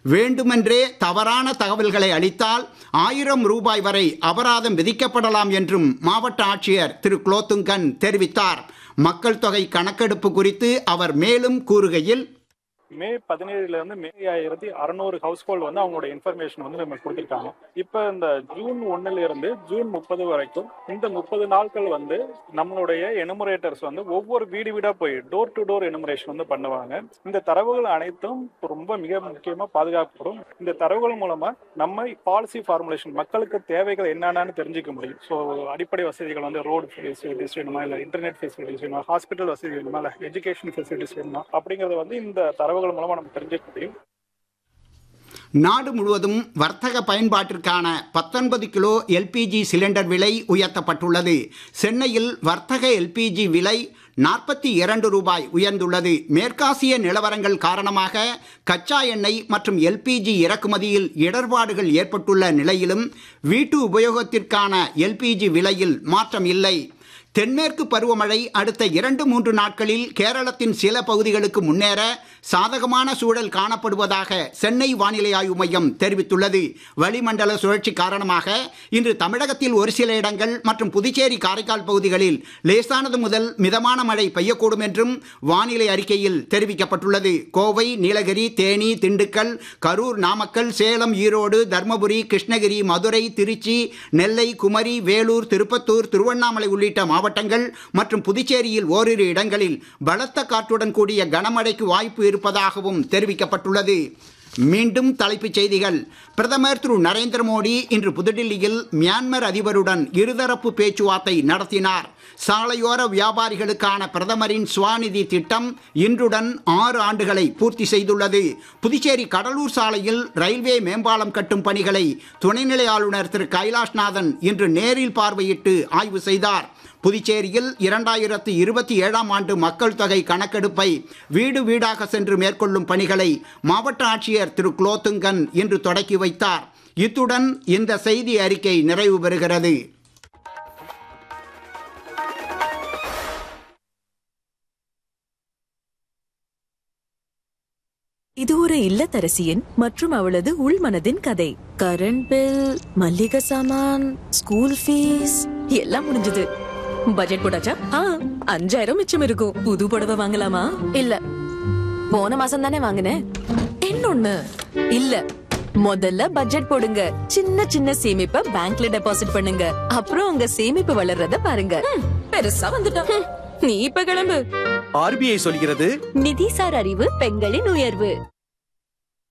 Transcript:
வேண்டுமென்றே தவறான தகவல்களை அளித்தால் ஆயிரம் ரூபாய் வரை அபராதம் விதிக்கப்படலாம் என்றும் மாவட்ட ஆட்சியர் திரு குலோத்துங்கன் தெரிவித்தார் மக்கள் தொகை கணக்கெடுப்பு குறித்து அவர் மேலும் கூறுகையில் மே பதினேழுல இருந்து மே ஆயிரத்தி அறுநூறு ஹவுஸ் ஹோல்டு வந்து அவங்களோட இன்ஃபர்மேஷன் வந்து நம்ம கொடுத்துருக்காங்க இப்போ இந்த ஜூன் ஒன்னுல இருந்து ஜூன் முப்பது வரைக்கும் இந்த முப்பது நாட்கள் வந்து நம்மளுடைய எனுமரேட்டர்ஸ் வந்து ஒவ்வொரு வீடு வீடா போய் டோர் டு டோர் எனுமரேஷன் வந்து பண்ணுவாங்க இந்த தரவுகள் அனைத்தும் ரொம்ப மிக முக்கியமா பாதுகாக்கப்படும் இந்த தரவுகள் மூலமா நம்ம பாலிசி ஃபார்முலேஷன் மக்களுக்கு தேவைகள் என்னென்னு தெரிஞ்சுக்க முடியும் ஸோ அடிப்படை வசதிகள் வந்து ரோடு ஃபெசிலிட்டிஸ் வேணுமா இல்லை இன்டர்நெட் ஃபெசிலிட்டிஸ் வேணுமா ஹாஸ்பிட்டல் வசதி வேணுமா இல்லை எஜுகேஷன் ஃபெசிலிட்டிஸ் வேணுமா அப்படிங்கறத வந்து இந்த தரவுகள் மூலமா நம்ம தெரிஞ்சுக்க முடியும் நாடு முழுவதும் வர்த்தக பயன்பாட்டிற்கான பத்தொன்பது கிலோ எல்பிஜி சிலிண்டர் விலை உயர்த்தப்பட்டுள்ளது சென்னையில் வர்த்தக எல்பிஜி விலை நாற்பத்தி இரண்டு ரூபாய் உயர்ந்துள்ளது மேற்காசிய நிலவரங்கள் காரணமாக கச்சா எண்ணெய் மற்றும் எல்பிஜி இறக்குமதியில் இடர்பாடுகள் ஏற்பட்டுள்ள நிலையிலும் வீட்டு உபயோகத்திற்கான எல்பிஜி விலையில் மாற்றம் இல்லை தென்மேற்கு பருவமழை அடுத்த இரண்டு மூன்று நாட்களில் கேரளத்தின் சில பகுதிகளுக்கு முன்னேற சாதகமான சூழல் காணப்படுவதாக சென்னை வானிலை ஆய்வு மையம் தெரிவித்துள்ளது வளிமண்டல சுழற்சி காரணமாக இன்று தமிழகத்தில் ஒரு சில இடங்கள் மற்றும் புதுச்சேரி காரைக்கால் பகுதிகளில் லேசானது முதல் மிதமான மழை பெய்யக்கூடும் என்றும் வானிலை அறிக்கையில் தெரிவிக்கப்பட்டுள்ளது கோவை நீலகிரி தேனி திண்டுக்கல் கரூர் நாமக்கல் சேலம் ஈரோடு தர்மபுரி கிருஷ்ணகிரி மதுரை திருச்சி நெல்லை குமரி வேலூர் திருப்பத்தூர் திருவண்ணாமலை உள்ளிட்ட மாவட்டங்கள் மற்றும் புதுச்சேரியில் ஓரிரு இடங்களில் பலத்த காற்றுடன் கூடிய கனமழைக்கு வாய்ப்பு இருப்பதாகவும் தெரிவிக்கப்பட்டுள்ளது மீண்டும் தலைப்புச் செய்திகள் பிரதமர் திரு நரேந்திர மோடி இன்று புதுடில்லியில் மியான்மர் அதிபருடன் இருதரப்பு பேச்சுவார்த்தை நடத்தினார் சாலையோர வியாபாரிகளுக்கான பிரதமரின் ஸ்வாநிதி திட்டம் இன்றுடன் ஆறு ஆண்டுகளை பூர்த்தி செய்துள்ளது புதுச்சேரி கடலூர் சாலையில் ரயில்வே மேம்பாலம் கட்டும் பணிகளை துணைநிலை ஆளுநர் திரு கைலாஷ்நாதன் இன்று நேரில் பார்வையிட்டு ஆய்வு செய்தார் புதுச்சேரியில் இரண்டாயிரத்து இருபத்தி ஏழாம் ஆண்டு மக்கள் தொகை கணக்கெடுப்பை வீடு வீடாக சென்று மேற்கொள்ளும் பணிகளை மாவட்ட ஆட்சியர் திரு குலோத்துங்கன் இன்று தொடக்கி வைத்தார் இத்துடன் இந்த செய்தி அறிக்கை நிறைவு பெறுகிறது இது ஒரு இல்லத்தரசியின் மற்றும் அவளது உள்மனதின் கதை கரண்ட் பில் மல்லிகை சாமான் ஸ்கூல் ஃபீஸ் எல்லாம் முடிஞ்சது பட்ஜெட் போட்டாச்சா ஆ அஞ்சாயிரம் மிச்சம் இருக்கும் புது புடவை வாங்கலாமா இல்ல போன மாசம் தானே வாங்கினேன் இன்னொன்னு இல்ல முதல்ல பட்ஜெட் போடுங்க சின்ன சின்ன சேமிப்பை பேங்க்ல டெபாசிட் பண்ணுங்க அப்புறம் உங்க சேமிப்பு வளர்றத பாருங்க பெருசா வந்துட்டோம் நீ இப்ப கிளம்பு ஆர்பிஐ சொல்கிறது நிதிசார் அறிவு பெண்களின் உயர்வு